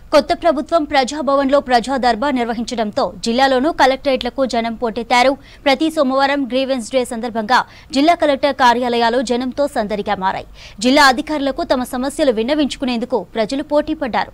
కొత్త ప్రభుత్వం ప్రజాభవన్లో ప్రజా దర్బార్ నిర్వహించడంతో జిల్లాలోనూ కలెక్టరేట్లకు జనం పోటెత్తారు ప్రతి సోమవారం గ్రీవెన్స్ డే సందర్భంగా జిల్లా కలెక్టర్ కార్యాలయాలు జనంతో సందడిగా మారాయి జిల్లా అధికారులకు తమ సమస్యలు విన్నవించుకునేందుకు ప్రజలు పోటీ పడ్డారు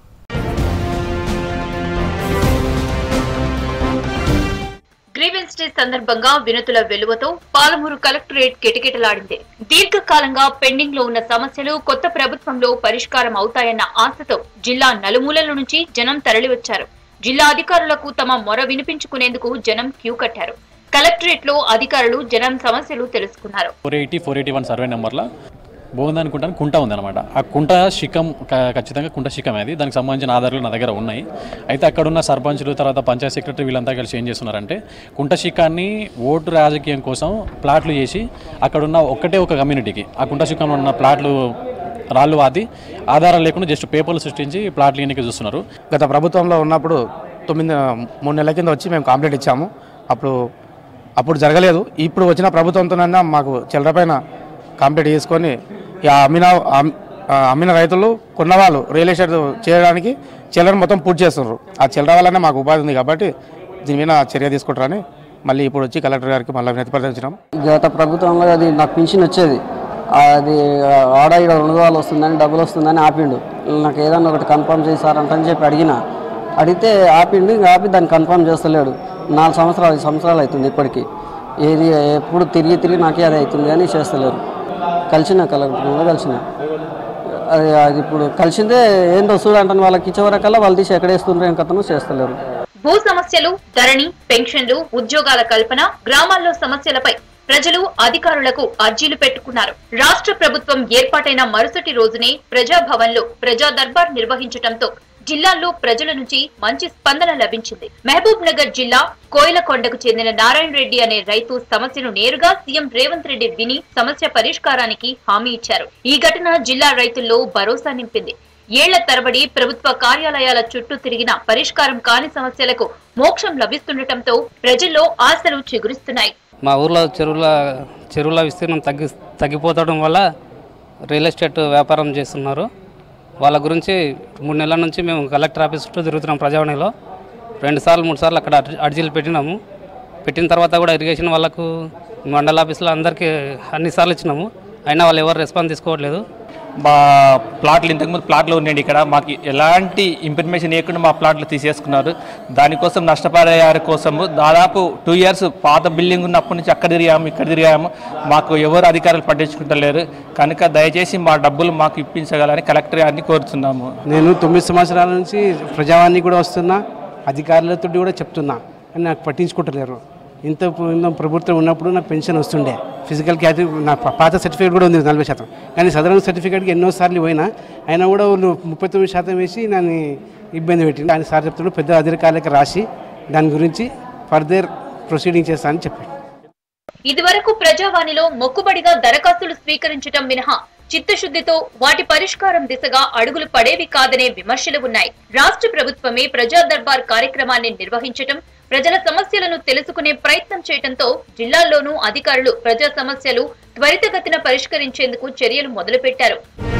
గ్రీవెన్స్ డే సందర్భంగా వినతుల వెలువతో పాలమూరు కలెక్టరేట్ కిటకిటలాడింది దీర్ఘకాలంగా పెండింగ్ లో ఉన్న సమస్యలు కొత్త ప్రభుత్వంలో పరిష్కారం అవుతాయన్న ఆశతో జిల్లా నలుమూలల నుంచి జనం తరలివచ్చారు జిల్లా అధికారులకు తమ మొర వినిపించుకునేందుకు జనం క్యూ కట్టారు కలెక్టరేట్ లో అధికారులు జనం సమస్యలు తెలుసుకున్నారు four eighty four eighty one survey నెంబర్లో బాగుంది అనుకుంటాను కుంట ఉందన్నమాట ఆ కుంట శిఖం క- ఖచ్చితంగా కుంట శిఖం అది దానికి సంబంధించిన ఆధారాలు నా దగ్గర ఉన్నాయి అయితే అక్కడ ఉన్న సర్పంచులు తర్వాత పంచాయత్ సెక్రటరీ వీళ్ళంతా కలిసి ఏం చేస్తున్నారంటే కుంట శిఖాన్ని ఓటు రాజకీయం కోసం ప్లాట్లు చేసి అక్కడ ఉన్న ఒక్కటే ఒక కమ్యూనిటీకి ఆ కుంట శిఖంలో ఉన్న ప్లాట్లు రాళ్ళు వాది ఆధారాలు లేకుండా జస్ట్ పేపర్లు సృష్టించి ప్లాట్లు ఇయనికి చూస్తున్నారు గత ప్రభుత్వంలో ఉన్నప్పుడు తొమ్మిది మూడు నెలల కింద వచ్చి మేము కంప్లైంట్ ఇచ్చాము అప్పుడు అప్పుడు జరగలేదు ఇప్పుడు వచ్చిన ప్రభుత్వంతోనైనా మాకు చిల్లరపైన కంప్లైంట్ చేసుకొని ఈ అమ్మిన అమ్- ఆ అమ్మిన రైతులు కొన్నవాళ్ళు రియల్ ఎస్టేట్ చేయడానికి చిల్లర మొత్తం పూర్తి చేస్తున్నారు ఆ చిల్లర వల్లనే మాకు ఉపాధి ఉంది కాబట్టి దీని మీద చర్య తీసుకుంటారని మళ్ళీ ఇప్పుడు వచ్చి కలెక్టర్ గారికి మళ్ళీ వినతి ప్రదర్శించినాం గత ప్రభుత్వంలో అది నాకు పింఛన్ వచ్చేది అది ఆడ ఇక్కడ రెండు వేలు వస్తుందని డబ్బులు వస్తుందని ఆపిండు నాకు ఏదన్నా ఒకటి కన్ఫర్మ్ చేశారంటని చెప్పి అడిగిన అడిగితే ఆపిండు ఇంకా ఆపి దాన్ని కన్ఫర్మ్ చేస్తలేడు నాలుగు సంవత్సరాలు ఐదు సంవత్సరాలు అవుతుంది ఇప్పటికి ఏది ఎప్పుడు తిరిగి తిరిగి నాకే అది అవుతుంది అని చేస్తలేరు కలిసిన కలెక్టర్లో కలిసిన అది అది ఇప్పుడు కలిసిందే ఏందో చూడంటాను వాళ్ళకి ఇచ్చేవరకల్లా వాళ్ళు తీసి ఎక్కడేస్తుండ్రో ఏం కథనో చేస్తలేరు భూ సమస్యలు ధరణి పెన్షన్లు ఉద్యోగాల కల్పన గ్రామాల్లో సమస్యలపై ప్రజలు అధికారులకు అర్జీలు పెట్టుకున్నారు రాష్ట్ర ప్రభుత్వం ఏర్పాటైన మరుసటి రోజునే ప్రజాభవన్ లో ప్రజా దర్బార్ నిర్వహించడంతో జిల్లాల్లో ప్రజల నుంచి మంచి స్పందన లభించింది మహబూబ్ నగర్ జిల్లా కోయిలకొండకు చెందిన నారాయణ రెడ్డి అనే రైతు సమస్యను నేరుగా సీఎం రేవంత్ రెడ్డి విని సమస్య పరిష్కారానికి హామీ ఇచ్చారు ఈ ఘటన జిల్లా రైతుల్లో భరోసా నింపింది ఏళ్ల తరబడి ప్రభుత్వ కార్యాలయాల చుట్టూ తిరిగిన పరిష్కారం కాని సమస్యలకు మోక్షం లభిస్తుండటంతో ప్రజల్లో ఆశలు చిగురిస్తున్నాయి మా ఊర్లో చెరువుల చెరువుల విస్తీర్ణం తగ్గి తగ్గిపోతడం వల్ల రియల్ ఎస్టేట్ వ్యాపారం చేస్తున్నారు వాళ్ళ గురించి మూడు నెలల నుంచి మేము కలెక్టర్ ఆఫీస్ చుట్టూ తిరుగుతున్నాం ప్రజావాణిలో రెండు సార్లు మూడు సార్లు అక్కడ అర్జీ- అర్జీలు పెట్టినాము పెట్టిన తర్వాత కూడా ఇరిగేషన్ వాళ్ళకు మండల ఆఫీసులో అందరికీ అన్నిసార్లు ఇచ్చినాము అయినా వాళ్ళు ఎవరు రెస్పాన్స్ తీసుకోవట్లేదు మా ప్లాట్లు ఇంతకుముందు ప్లాట్లు ఉన్నాయండి ఇక్కడ మాకు ఎలాంటి ఇన్ఫర్మేషన్ ఇవ్వకుండా మా ప్లాట్లు తీసేసుకున్నారు దానికోసం నష్టపరిహార కోసము దాదాపు టూ ఇయర్స్ పాత బిల్డింగ్ ఉన్నప్పటి నుంచి అక్కడ తిరిగాము ఇక్కడ తిరిగాము మాకు ఎవరు అధికారులు పట్టించుకుంటలేరు కనుక దయచేసి మా డబ్బులు మాకు ఇప్పించగలని కలెక్టర్ గారిని కోరుతున్నాము నేను తొమ్మిది సంవత్సరాల నుంచి ప్రజావాణి కూడా వస్తున్నా అధికారులతో కూడా చెప్తున్నా కానీ నాకు పట్టించుకుంటలేరు ఇంత ఇంత ప్రభుత్వం ఉన్నప్పుడు నాకు పెన్షన్ వస్తుండే ఫిజికల్ క్యాటరీ నా పా- పాత సర్టిఫికేట్ కూడా ఉంది నలభై శాతం కానీ సదరన్ సర్టిఫికేట్కి ఎన్నోసార్లు పోయినా అయినా కూడా వాళ్ళు ముప్పై తొమ్మిది శాతం వేసి నన్ను ఇబ్బంది పెట్టింది ఆయన సార్ చెప్తున్నాడు పెద్ద అధికారులకు రాసి దాని గురించి ఫర్దర్ ప్రొసీడింగ్ చేస్తానని చెప్పాడు ఇదివరకు ప్రజావాణిలో మొక్కుబడిగా దరఖాస్తులు స్వీకరించడం మినహా చిత్తశుద్ధితో వాటి పరిష్కారం దిశగా అడుగులు పడేవి కాదనే విమర్శలు ఉన్నాయి రాష్ట్ర ప్రభుత్వమే ప్రజా దర్బార్ కార్యక్రమాన్ని నిర్వహించటం ప్రజల సమస్యలను తెలుసుకునే ప్రయత్నం చేయడంతో జిల్లాల్లోనూ అధికారులు ప్రజా సమస్యలు త్వరితగతిన పరిష్కరించేందుకు చర్యలు మొదలుపెట్టారు